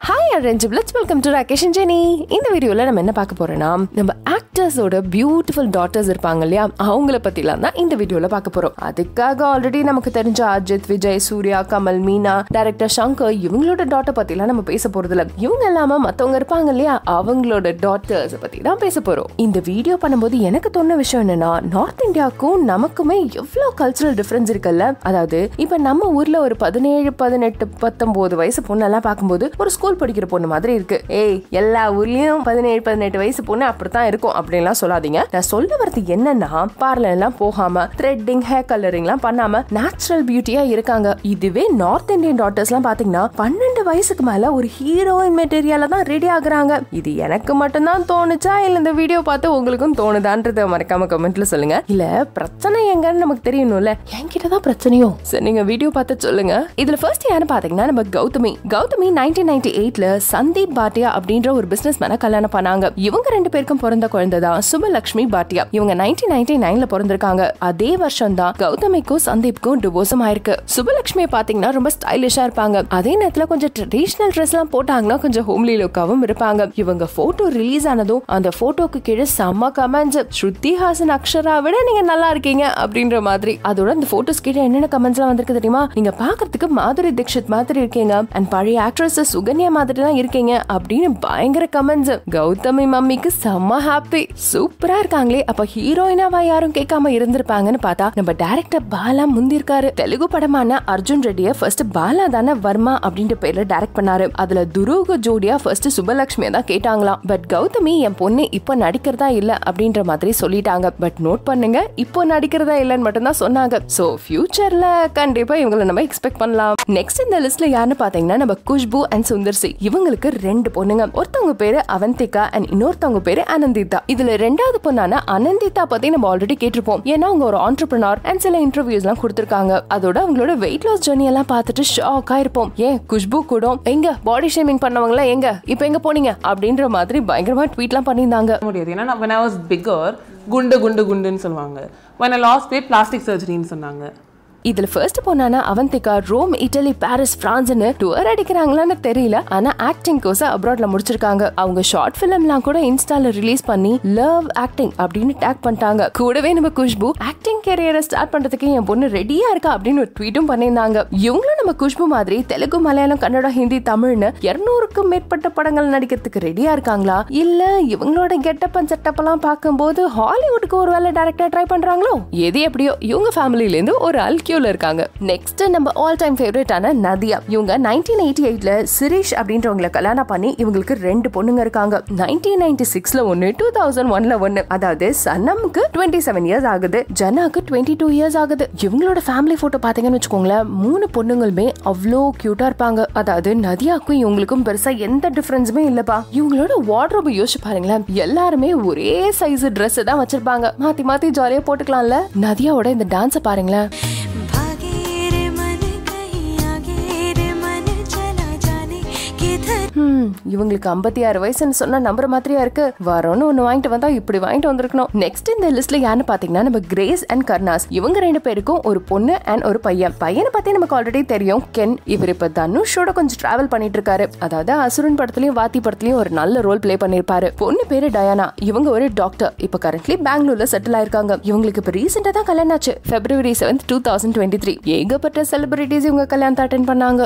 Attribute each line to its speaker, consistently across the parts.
Speaker 1: Hi அரேஞ்சிப் let's welcome to Rakesh and Jenny இந்த வீடியோவில் நம்ம என்ன பார்க்க போறோம்னா நம்ம ஆக்டர்ஸோட பியூட்டிஃபுல் டாட்டர்ஸ் இருப்பாங்க இல்லையா அவங்கள பற்றிலாம் தான் இந்த வீடியோவில் பார்க்க போகிறோம் அதுக்காக ஆல்ரெடி நமக்கு தெரிஞ்ச அஜித் விஜய் சூர்யா கமல் மீனா டைரக்டர் சங்கர் இவங்களோட டாட்டர் பற்றிலாம் நம்ம பேச போகிறதில்ல இவங்க இல்லாமல் மற்றவங்க இருப்பாங்க இல்லையா அவங்களோட டாட்டர்ஸ் பற்றி தான் பேச போகிறோம் இந்த வீடியோ பண்ணும்போது எனக்கு தோணுன விஷயம் என்னன்னா நார்த் இந்தியாவுக்கும் நமக்குமே எவ்வளோ கல்ச்சுரல் டிஃப்ரென்ஸ் இருக்குல்ல அதாவது இப்போ நம்ம ஊரில் ஒரு பதினேழு பதினெட்டு பத்தொம்போது வயசு பொண்ணெல்லாம் பார்க்கும்போது ஒரு ஸ்கூல் படிக்கிற பொண்ணு மாதிரி இருக்கு ஏய் எல்லா ஊர்லயும் பதினேழு பதினெட்டு வயசு பொண்ணு அப்படித்தான் இருக்கும் அப்படின்லாம் சொல்லாதீங்க நான் சொல்ல வரது என்னன்னா பார்லர் எல்லாம் போகாம த்ரெட்டிங் ஹேர் கலரிங் எல்லாம் பண்ணாம நேச்சுரல் பியூட்டியா இருக்காங்க இதுவே நார்த் இந்தியன் டாட்டர்ஸ் எல்லாம் பாத்தீங்கன்னா பன்னெண்டு வயசுக்கு மேல ஒரு ஹீரோயின் மெட்டீரியல தான் ரெடி ஆகுறாங்க இது எனக்கு மட்டும்தான் தோணுச்சா இல்ல இந்த வீடியோ பார்த்து உங்களுக்கும் தோணுதான்றத மறக்காம கமெண்ட்ல சொல்லுங்க இல்ல பிரச்சனை எங்கன்னு நமக்கு தெரியணும்ல என்கிட்ட தான் பிரச்சனையோ சரி நீங்க வீடியோ பார்த்து சொல்லுங்க இதுல ஃபர்ஸ்ட் யாரு பாத்தீங்கன்னா நம்ம கௌதமி கௌதமி நைன்டீன் நைன்டி எயிட்ல சந்தீப் பாட்டியா அப்படின்ற ஒரு பிசினஸ் மேன கல்யாணம் பண்ணாங்க இவங்க ரெண்டு பேருக்கும் பிறந்த குழந்தை தான் சுபலட்சுமி பாட்டியா இவங்க நைன்டீன் நைன்டி நைன்ல பிறந்திருக்காங்க அதே வருஷம் தான் கௌதமிக்கும் சந்தீப்க்கும் டிவோர்ஸும் ஆயிருக்கு சுபலட்சுமி பாத்தீங்கன்னா ரொம்ப ஸ்டைலிஷா இருப்பாங்க அதே நேரத்துல கொஞ்சம் ட்ரெடிஷனல் ட்ரெஸ் எல்லாம் போட்டாங்கன்னா கொஞ்சம் ஹோம்லி லுக்காவும் இருப்பாங்க இவங்க போட்டோ ரிலீஸ் ஆனதும் அந்த போட்டோக்கு கீழே செம்ம கமெண்ட்ஸ் ஸ்ருதி ஹாசன் அக்ஷரா விட நீங்க நல்லா இருக்கீங்க அப்படின்ற மாதிரி அதோட அந்த போட்டோஸ் கீழே என்னென்ன கமெண்ட்ஸ் எல்லாம் வந்திருக்கு தெரியுமா நீங்க பாக்குறதுக்கு மாதுரி தீக்ஷித் மாதிரி இருக்கீங்க அண்ட் பழைய ஆக்ட்ரஸ் சுகன்யா மாதிரி தான் இருக்கீங்க அப்படின்னு பயங்கர கமெண்ட்ஸ் கௌதமி மம்மிக்கு செம்ம ஹாப்பி சூப்பரா இருக்காங்களே அப்ப ஹீரோயினாவா யாரும் கேட்காம இருந்திருப்பாங்கன்னு பார்த்தா நம்ம டைரக்டர் பாலா முந்திருக்காரு தெலுங்கு படமான அர்ஜுன் ரெட்டிய ஃபர்ஸ்ட் பாலா தானே வர்மா அப்படின்ற பேர்ல டைரக்ட் பண்ணாரு அதுல துருக ஜோடியா ஃபர்ஸ்ட் சுபலட்சுமியை தான் கேட்டாங்களாம் பட் கௌதமி என் பொண்ணு இப்போ நடிக்கிறதா இல்ல அப்படின்ற மாதிரி சொல்லிட்டாங்க பட் நோட் பண்ணுங்க இப்போ நடிக்கிறதா இல்லன்னு மட்டும் தான் சொன்னாங்க சோ ஃபியூச்சர்ல கண்டிப்பா இவங்களை நம்ம எக்ஸ்பெக்ட் பண்ணலாம் நெக்ஸ்ட் இந்த லிஸ்ட்ல யாருன்னு பாத்தீங்கன்னா நம்ம குஷ்பு அண்ட் சுந்தர்சி இவங்களுக்கு ரெண்டு பொண்ணுங்க ஒருத்தவங்க பேரு அவந்திகா அண்ட் இன்னொருத்தவங்க பேரு அனந்திதா இதுல ரெண்டாவது பொண்ணான அனந்திதா பத்தி நம்ம ஆல்ரெடி கேட்டிருப்போம் ஏன்னா அவங்க ஒரு ஆண்டர்பிரினர் அண்ட் சில இன்டர்வியூஸ் எல்லாம் கொடுத்திருக்காங்க அதோட அவங்களோட வெயிட் லாஸ் ஜர்னி எல்லாம் பார்த்துட்டு ஷாக் ஆயிருப்போம் ஏன் குஷ்பு கூட எங்க பாடி ஷேமிங் பண்ணவங்களா எங்க இப்போ எங்க போனீங்க அப்படின்ற மாதிரி பயங்கரமா ட்வீட் எல்லாம் பண்ணியிருந்தாங்க
Speaker 2: முடியாது ஏன்னா when I was bigger குண்டு குண்டு குண்டுன்னு சொல்லுவாங்க when I lost weight plastic surgeryன்னு சொன்னாங்க
Speaker 1: இதுல ஃபர்ஸ்ட் பொண்ணான அவந்திகா ரோம் இட்டலி பாரிஸ் பிரான்ஸ்னு டூர் அடிக்கிறாங்களான்னு தெரியல ஆனா ஆக்டிங் கோர்ஸ் அப்ராட்ல முடிச்சிருக்காங்க அவங்க ஷார்ட் ஃபிலிம்லாம் கூட இன்ஸ்டால ரிலீஸ் பண்ணி லவ் ஆக்டிங் அப்படின்னு டேக் பண்ணிட்டாங்க கூடவே நம்ம குஷ்பு ஆக்டிங் கேரியரை ஸ்டார்ட் பண்றதுக்கு என் பொண்ணு ரெடியா இருக்கா அப்படின்னு ஒரு ட்வீட்டும் பண்ணியிருந்தாங்க இவங்களும் நம்ம குஷ்பு மாதிரி தெலுங்கு மலையாளம் கன்னடம் ஹிந்தி தமிழ்னு இருநூறுக்கும் மேற்பட்ட படங்கள் நடிக்கிறதுக்கு ரெடியா இருக்காங்களா இல்ல இவங்களோட கெட்டப் அண்ட் செட்டப் எல்லாம் பார்க்கும்போது ஹாலிவுட்டுக்கு ஒரு வேலை டேரக்டா ட்ரை பண்றாங்களோ எது எப்படியோ இவங்க ஃபேமிலில இருந்து ஒரு ஆள் கியூல இருக்காங்க நெக்ஸ்ட் நம்ம ஆல் டைம் ஃபேவரட்டான நதியா இவங்க நைன்டீன் எயிட்டி எயிட்ல சிரீஷ் அப்படின்றவங்கள கல்யாணம் பண்ணி இவங்களுக்கு ரெண்டு பொண்ணுங்க இருக்காங்க நைன்டீன் நைன்டி சிக்ஸ்ல ஒன்னு டூ தௌசண்ட் ஒன்ல ஒன்னு அதாவது சன்னமுக்கு டுவெண்ட்டி செவன் இயர்ஸ் ஆகுது ஜனாக்கு டுவெண்ட்டி டூ இயர்ஸ் ஆகுது இவங்களோட ஃபேமிலி போட்டோ பாத்தீங்கன்னு வச்சுக்கோங்களேன் மூணு பொண்ணுங்களுமே அவ்வளோ கியூட்டா இருப்பாங்க அதாவது நதியாக்கும் இவங்களுக்கும் பெருசா எந்த டிஃபரன்ஸுமே இல்லப்பா இவங்களோட வார்ட்ரோப் யோசிச்சு பாருங்களேன் எல்லாருமே ஒரே சைஸ் Dress தான் வச்சிருப்பாங்க மாத்தி மாத்தி ஜாலியா போட்டுக்கலாம்ல நதியாவோட இந்த டான்ஸை பாருங்களேன்
Speaker 3: भागे रे मन कहीं आगे रे मन चला जाने किधर
Speaker 1: ஹம், இவங்களுக்கு ஐம்பத்தி ஆறு வயசுன்னு சொன்னா நம்புற மாதிரியா இருக்கு வரோன்னு ஒண்ணு வாங்கிட்டு வந்தா இப்படி வாங்கிட்டு வந்திருக்கணும் நெக்ஸ்ட் இந்த லிஸ்ட்ல யாருன்னு பாத்தீங்கன்னா நம்ம கிரேஸ் அண்ட் கர்னாஸ் இவங்க ரெண்டு பேருக்கும் ஒரு பொண்ணு அண்ட் ஒரு பையன் பையனை பத்தி நமக்கு ஆல்ரெடி தெரியும் கென் இவர் இப்ப தனுஷோட கொஞ்சம் டிராவல் பண்ணிட்டு இருக்காரு அதாவது அசுரன் படத்துலயும் வாத்தி படத்துலயும் ஒரு நல்ல ரோல் ப்ளே பண்ணிருப்பாரு பொண்ணு பேரு டயானா இவங்க ஒரு டாக்டர் இப்ப கரண்ட்லி பெங்களூர்ல செட்டில் ஆயிருக்காங்க இவங்களுக்கு இப்ப ரீசெண்டா தான் கல்யாணம் ஆச்சு February seventh two thousand twenty three ஏகப்பட்ட செலிபிரிட்டிஸ் இவங்க கல்யாணத்தை அட்டன் பண்ணாங்க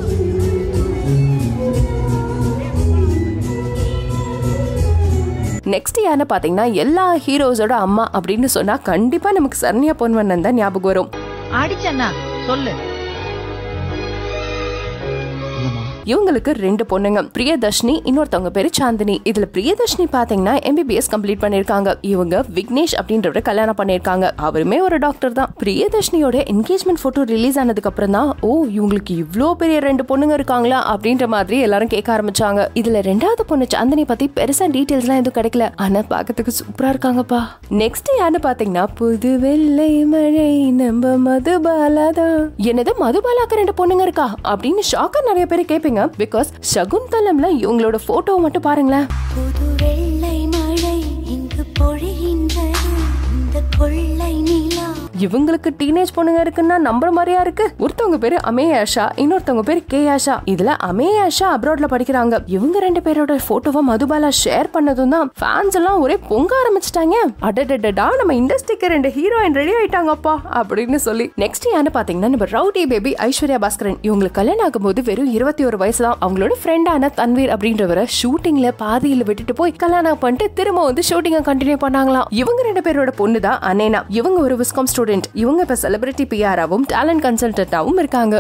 Speaker 1: நெக்ஸ்ட் யாருன்னு பாத்தீங்கன்னா எல்லா ஹீரோஸோட அம்மா அப்படின்னு சொன்னா கண்டிப்பா நமக்கு சரண்யா பொன்வண்ணன் தான் ஞாபகம் வரும்
Speaker 4: அடிச்சண்ணா சொல்லு
Speaker 1: இவங்களுக்கு ரெண்டு பொண்ணுங்க பிரியதர்ஷினி இன்னொருத்தவங்க பேரு சாந்தினி இதுல பிரியதர்ஷினி பாத்தீங்கன்னா எம்பிபிஎஸ் கம்ப்ளீட் பண்ணிருக்காங்க இவங்க விக்னேஷ் அப்படின்றவரை கல்யாணம் பண்ணிருக்காங்க அவருமே ஒரு டாக்டர் தான் பிரியதர்ஷினியோட என்கேஜ்மெண்ட் போட்டோ ரிலீஸ் ஆனதுக்கு அப்புறம் தான் ஓ இவங்களுக்கு இவ்ளோ பெரிய ரெண்டு பொண்ணுங்க இருக்காங்களா அப்படின்ற மாதிரி எல்லாரும் கேட்க ஆரம்பிச்சாங்க இதுல ரெண்டாவது பொண்ணு சாந்தினி பத்தி பெருசா டீடைல்ஸ் எல்லாம் எதுவும் கிடைக்கல ஆனா பாக்கிறதுக்கு சூப்பரா இருக்காங்கப்பா நெக்ஸ்ட் யாருன்னு பாத்தீங்கன்னா புது வெள்ளை மழை நம்ம மதுபாலாதான் என்னது மதுபாலாக்கு ரெண்டு பொண்ணுங்க இருக்கா அப்படின்னு ஷாக்கா நிறைய பேர் கேட்பீங்க பிகாஸ் சகுந்தலம்ல இவங்களோட போட்டோ மட்டும் பாருங்களேன்
Speaker 3: புது வெள்ளை மழை இங்கு பொழிகின்றது இந்த கொள்ளை நிலா
Speaker 1: இவங்களுக்கு டீனேஜ் பொண்ணுங்க இருக்குன்னா நம்புற மாதிரியா இருக்கு ஒருத்தவங்க பேரு அமே ஆஷா இன்னொருத்தவங்க பேரு கே ஆஷா இதுல அமே ஆஷா அப்ராட்ல படிக்கிறாங்க இவங்க ரெண்டு பேரோட போட்டோவை மதுபாலா ஷேர் பண்ணதும் தான் ஃபேன்ஸ் எல்லாம் ஒரே பொங்க ஆரம்பிச்சிட்டாங்க அடடடடா நம்ம இண்டஸ்ட்ரிக்கு ரெண்டு ஹீரோயின் ரெடி ஆயிட்டாங்கப்பா அப்படின்னு சொல்லி நெக்ஸ்ட் யாரு பாத்தீங்கன்னா நம்ம ரவுடி பேபி ஐஸ்வர்யா பாஸ்கரன் இவங்களுக்கு கல்யாணம் ஆகும்போது வெறும் இருபத்தி ஒரு வயசு தான் அவங்களோட ஃப்ரெண்டான தன்வீர் அப்படின்றவரை ஷூட்டிங்ல பாதியில விட்டுட்டு போய் கல்யாணம் பண்ணிட்டு திரும்ப வந்து ஷூட்டிங்க கண்டினியூ பண்ணாங்களாம் இவங்க ரெண்டு பேரோட பொண்ணு தான் அனேனா இவங்க ஒரு விஸ்காம் ஸ்டூடெண்ட் இவங்க இப்ப செலிபிரிட்டி பிஆராவும் டேலண்ட் கன்சல்டன்டாவும் இருக்காங்க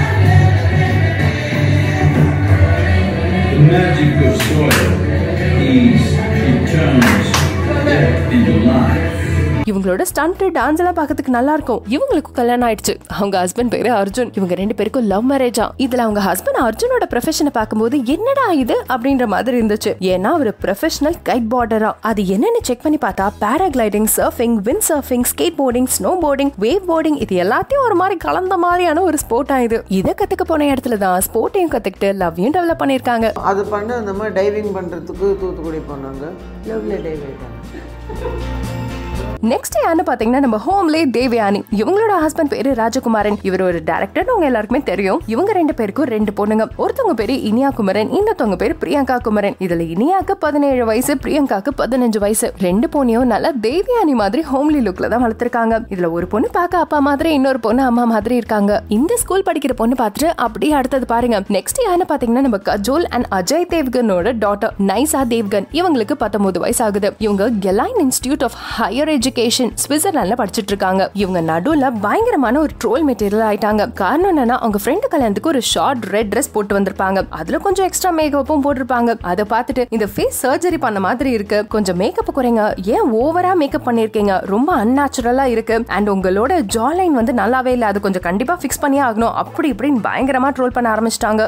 Speaker 5: The magic of soil is it turns death into life.
Speaker 1: இவங்களோட ஸ்டண்ட் டான்ஸ் எல்லாம் பார்க்கறதுக்கு நல்லா இருக்கும் இவங்களுக்கும் கல்யாணம் ஆயிடுச்சு அவங்க ஹஸ்பண்ட் பேரு அர்ஜுன் இவங்க ரெண்டு பேருக்கும் லவ் மேரேஜா இதுல அவங்க ஹஸ்பண்ட் அர்ஜுனோட ப்ரொஃபஷனை பார்க்கும்போது என்னடா இது அப்படின்ற மாதிரி இருந்துச்சு ஏன்னா அவர் ப்ரொஃபஷனல் கைட் பார்டரா அது என்னன்னு செக் பண்ணி பார்த்தா paragliding surfing wind surfing skateboarding snowboarding wave boarding இது எல்லாத்தையும் ஒரு மாதிரி கலந்த மாதிரியான ஒரு ஸ்போர்ட் இது இதை கத்துக்க போன இடத்துல தான் ஸ்போர்ட்டையும் கத்துக்கிட்டு லவ்வையும் டெவலப் பண்ணிருக்காங்க
Speaker 6: அது பண்ண அந்த மாதிரி டைவிங் பண்ணுறதுக்கு தூத்துக்குடி போனாங்க லவ்ல டைவ் ஆகிட்டாங்க
Speaker 1: நெக்ஸ்ட் யாருன்னு பாத்தீங்கன்னா நம்ம ஹோம்லே தேவயானி இவங்களோட ஹஸ்பண்ட் பேரு ராஜகுமாரன் இவர் ஒரு டேரக்டர் உங்க எல்லாருக்குமே தெரியும் இவங்க ரெண்டு பேருக்கும் ரெண்டு பொண்ணுங்க ஒருத்தவங்க பேரு இனியா குமரன் இன்னொருத்தவங்க பேரு பிரியங்கா குமரன் இதுல இனியாக்கு பதினேழு வயசு பிரியங்காக்கு பதினஞ்சு வயசு ரெண்டு பொண்ணையும் நல்லா தேவயானி மாதிரி ஹோம்லி லுக்ல தான் வளர்த்திருக்காங்க இதுல ஒரு பொண்ணு பார்க்க அப்பா மாதிரி இன்னொரு பொண்ணு அம்மா மாதிரி இருக்காங்க இந்த ஸ்கூல் படிக்கிற பொண்ணு பார்த்துட்டு அப்படியே அடுத்தது பாருங்க நெக்ஸ்ட் யாருன்னு பாத்தீங்கன்னா நம்ம கஜோல் அண்ட் அஜய் தேவ்கனோட டாட்டர் நைசா தேவ்கன் இவங்களுக்கு பத்தொன்பது வயசு ஆகுது இவங்க Glion institute of higher education சுவிட்சர்லாந்துல படிச்சிட்டு இருக்காங்க இவங்க நடுவுல பயங்கரமான ஒரு ட்ரோல் மெட்டீரியல் ஆயிட்டாங்க காரணம் என்னன்னா அவங்க ஃப்ரெண்டு கல்யாணத்துக்கு ஒரு ஷார்ட் ரெட் ட்ரெஸ் போட்டு வந்திருப்பாங்க அதுல கொஞ்சம் எக்ஸ்ட்ரா மேக்கப்பும் போட்டிருப்பாங்க அதை பார்த்துட்டு இந்த ஃபேஸ் சர்ஜரி பண்ண மாதிரி இருக்கு கொஞ்சம் மேக்கப் குறைங்க ஏன் ஓவரா மேக்கப் பண்ணிருக்கீங்க ரொம்ப அன்நேச்சுரலா இருக்கு அண்ட் உங்களோட ஜா லைன் வந்து நல்லாவே இல்லை அது கொஞ்சம் கண்டிப்பா ஃபிக்ஸ் பண்ணியே ஆகணும் அப்படி இப்படின்னு பயங்கரமா ட்ரோல் பண்ண ஆரம்பிச்சிட்டாங்க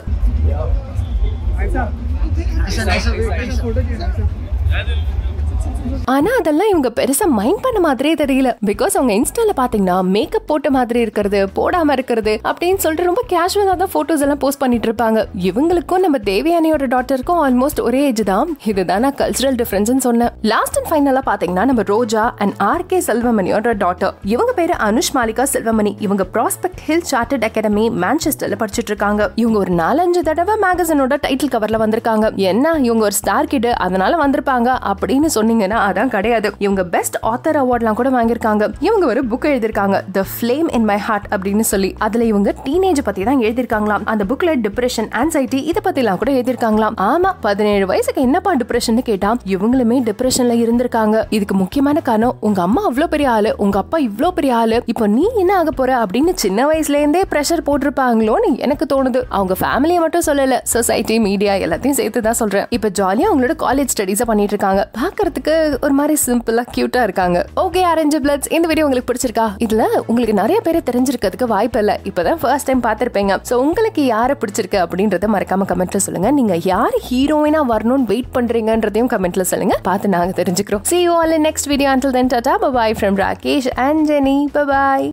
Speaker 1: ஆனா அதெல்லாம் இவங்க பெருசா மைண்ட் பண்ண மாதிரியே தெரியல பிகாஸ் அவங்க இன்ஸ்டால பாத்தீங்கன்னா மேக்கப் போட்ட மாதிரி இருக்கிறது போடாம இருக்கிறது அப்படின்னு சொல்லிட்டு ரொம்ப கேஷுவலா தான் போட்டோஸ் எல்லாம் போஸ்ட் பண்ணிட்டு இருப்பாங்க இவங்களுக்கும் நம்ம தேவயானியோட டாட்டருக்கும் ஆல்மோஸ்ட் ஒரே ஏஜ் தான் இதுதான் நான் கல்ச்சரல் டிஃபரன்ஸ் சொன்னேன் லாஸ்ட் அண்ட் ஃபைனலா பாத்தீங்கன்னா நம்ம ரோஜா அண்ட் ஆர் கே செல்வமணியோட டாட்டர் இவங்க பேரு அனுஷ் மாலிகா செல்வமணி இவங்க ப்ராஸ்பெக்ட் ஹில் சார்ட்டட் அகாடமி மான்செஸ்டர்ல படிச்சிட்டு இருக்காங்க இவங்க ஒரு நாலஞ்சு தடவை மேகசினோட டைட்டில் கவர்ல வந்திருக்காங்க என்ன இவங்க ஒரு ஸ்டார் கிட் அதனால வந்திருப்பாங்க அப்படின்னு சொன்னீங்கன்னா அதான் கிடையாது இவங்க பெஸ்ட் ஆத்தர் அவார்ட்லாம் கூட வாங்கியிருக்காங்க இவங்க ஒரு புக் எழுதிருக்காங்க the flame in my heart அப்படின்னு சொல்லி அதுல இவங்க டீனேஜ் பத்தி தான் எழுதிருக்காங்களாம் அந்த புக்ல டிப்ரெஷன் ஆன்சைட்டி இத பத்தி எல்லாம் கூட எழுதிருக்காங்களாம் ஆமா பதினேழு வயசுக்கு என்னப்பா டிப்ரெஷன் கேட்டா இவங்களுமே டிப்ரெஷன்ல இருந்திருக்காங்க இதுக்கு முக்கியமான காரணம் உங்க அம்மா அவ்வளவு பெரிய ஆளு உங்க அப்பா இவ்ளோ பெரிய ஆளு இப்போ நீ என்ன ஆக போற அப்படின்னு சின்ன வயசுல இருந்தே பிரஷர் போட்டிருப்பாங்களோன்னு எனக்கு தோணுது அவங்க ஃபேமிலியை மட்டும் சொல்லல சொசைட்டி மீடியா எல்லாத்தையும் சேர்த்து தான் சொல்றேன் இப்ப ஜாலியா அவங்களோட காலேஜ் ஸ்டடீஸை பண்ணிட்டு இருக்காங்க பாக்குறதுக்கு ஒரு மாதிரி சிம்பிளா கியூட்டா இருக்காங்க ஓகே அரேஞ்ச் பிளட்ஸ் இந்த வீடியோ உங்களுக்கு பிடிச்சிருக்கா இதுல உங்களுக்கு நிறைய பேரை தெரிஞ்சிருக்கிறதுக்கு வாய்ப்பு இல்ல இப்பதான் ஃபர்ஸ்ட் டைம் பார்த்திருப்பீங்க சோ உங்களுக்கு யாரை பிடிச்சிருக்கு அப்படின்றத மறக்காம கமெண்ட்ல சொல்லுங்க நீங்க யார் ஹீரோயினா வரணும்னு வெயிட் பண்றீங்கன்றதையும் கமெண்ட்ல சொல்லுங்க பார்த்து நாங்க தெரிஞ்சுக்கிறோம் see you all in next video until then tata bye bye from rakesh and jenny bye bye